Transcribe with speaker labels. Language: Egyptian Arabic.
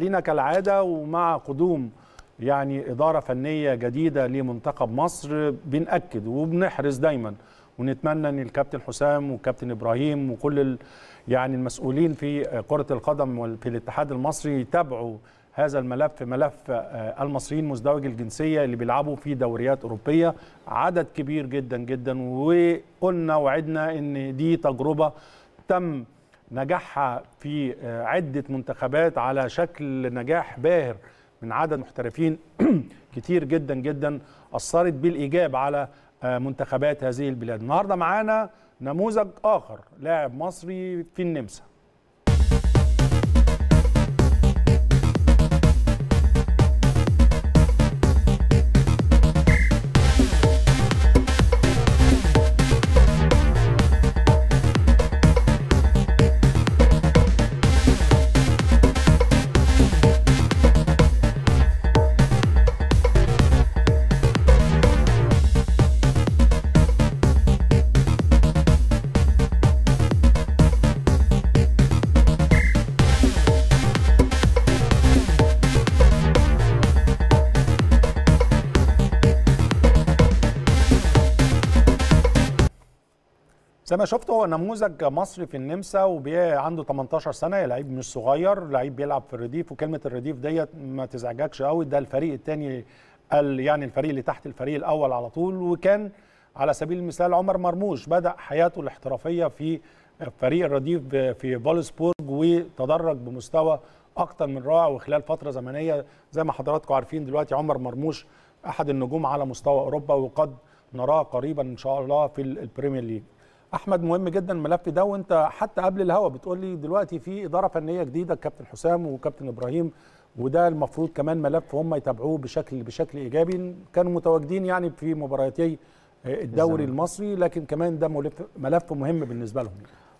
Speaker 1: لينا كالعاده ومع قدوم يعني اداره فنيه جديده لمنتخب مصر بناكد وبنحرص دايما ونتمنى ان الكابتن حسام والكابتن ابراهيم وكل ال يعني المسؤولين في كره القدم في الاتحاد المصري يتابعوا هذا الملف ملف المصريين مزدوج الجنسيه اللي بيلعبوا في دوريات اوروبيه عدد كبير جدا جدا وقلنا وعدنا ان دي تجربه تم نجاحها في عده منتخبات على شكل نجاح باهر من عدد محترفين كتير جدا جدا اثرت بالايجاب على منتخبات هذه البلاد النهارده معانا نموذج اخر لاعب مصري في النمسا زي ما شفت هو نموذج مصري في النمسا وعنده 18 سنه لعيب مش صغير لعيب بيلعب في الرديف وكلمه الرديف ديت ما تزعجكش قوي ده الفريق الثاني يعني الفريق اللي تحت الفريق الاول على طول وكان على سبيل المثال عمر مرموش بدا حياته الاحترافيه في فريق الرديف في فولسبورج وتدرج بمستوى اكتر من رائع وخلال فتره زمنيه زي ما حضراتكم عارفين دلوقتي عمر مرموش احد النجوم على مستوى اوروبا وقد نراه قريبا ان شاء الله في البريمير ليج احمد مهم جدا الملف ده وانت حتى قبل الهوا بتقول لي دلوقتي في اداره فنيه جديده الكابتن حسام وكابتن ابراهيم وده المفروض كمان ملف هم يتابعوه بشكل بشكل ايجابي كانوا متواجدين يعني في مباراتي الدوري المصري لكن كمان ده ملف ملف مهم بالنسبه لهم